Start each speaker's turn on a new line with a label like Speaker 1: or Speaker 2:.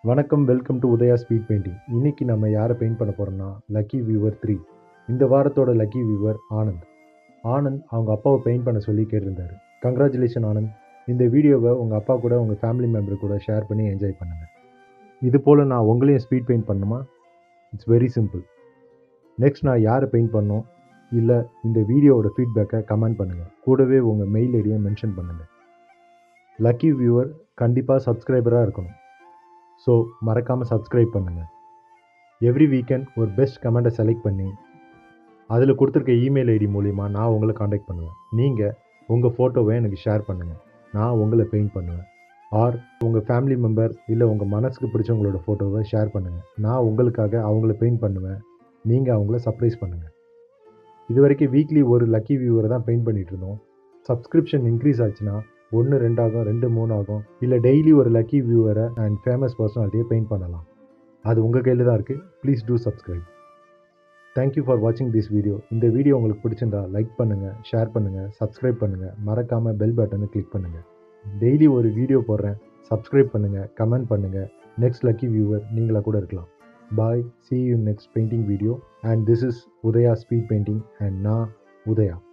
Speaker 1: வணக்கம் welcome to Udaya speed painting இன்னைக்கு நம்ம யாரை பெயிண்ட் பண்ண போகிறோம்னா லக்கி வியூவர் த்ரீ இந்த வாரத்தோட லக்கி வியூவர் ஆனந்த் ஆனந்த் அவங்க அப்பாவை பெயிண்ட் பண்ண சொல்லி கேட்டிருந்தாரு கங்க்ராச்சுலேஷன் ஆனந்த் இந்த வீடியோவை உங்கள் அப்பா கூட உங்கள் ஃபேமிலி மெம்பர் கூட ஷேர் பண்ணி என்ஜாய் பண்ணுங்கள் இது போல் நான் உங்களையும் ஸ்பீட் பெயிண்ட் பண்ணுமா இட்ஸ் வெரி சிம்பிள் நெக்ஸ்ட் நான் யாரை பெயிண்ட் பண்ணோம் இல்லை இந்த வீடியோவோட ஃபீட்பேக்கை கமெண்ட் பண்ணுங்கள் கூடவே உங்கள் மெயில் ஐடியை மென்ஷன் பண்ணுங்கள் லக்கி வியூவர் கண்டிப்பாக சப்ஸ்கிரைபராக இருக்கணும் ஸோ மறக்காமல் சப்ஸ்கிரைப் பண்ணுங்கள் எவ்ரி வீக்கெண்ட் ஒரு பெஸ்ட் கமெண்ட்டை செலக்ட் பண்ணி அதில் கொடுத்துருக்க இமெயில் ஐடி மூலிமா நான் உங்களை காண்டாக்ட் பண்ணுவேன் நீங்கள் உங்கள் ஃபோட்டோவை எனக்கு ஷேர் பண்ணுங்கள் நான் உங்களை பெயிண்ட் பண்ணுவேன் ஆர் உங்கள் ஃபேமிலி மெம்பர் இல்லை உங்கள் மனசுக்கு பிடிச்சவங்களோட ஃபோட்டோவை ஷேர் பண்ணுங்கள் நான் உங்களுக்காக அவங்கள பெயிண்ட் பண்ணுவேன் நீங்கள் அவங்கள சர்ப்ரைஸ் பண்ணுங்கள் இது வரைக்கும் வீக்லி ஒரு லக்கி வியூவரை தான் பெயிண்ட் பண்ணிகிட்டு இருந்தோம் சப்ஸ்கிரிப்ஷன் இன்க்ரீஸ் ஆச்சுன்னா ஒன்று ரெண்டாகும் ரெண்டு மூணு ஆகும் இல்லை டெய்லி ஒரு லக்கி வியூவரை அண்ட் ஃபேமஸ் பர்சனாலிட்டியை பெயிண்ட் பண்ணலாம் அது உங்கள் கையில் தான் இருக்குது please do subscribe thank you for வாட்சிங் திஸ் வீடியோ இந்த வீடியோ உங்களுக்கு பிடிச்சிருந்தா லைக் பண்ணுங்கள் ஷேர் பண்ணுங்கள் சப்ஸ்கிரைப் பண்ணுங்கள் மறக்காமல் பெல் பட்டனை கிளிக் பண்ணுங்கள் டெய்லி ஒரு வீடியோ போடுறேன் சப்ஸ்கிரைப் பண்ணுங்கள் கமெண்ட் பண்ணுங்கள் நெக்ஸ்ட் லக்கி வியூவர் நீங்களாக கூட இருக்கலாம் bye see you next painting video and this is Udaya speed painting and நான் உதயா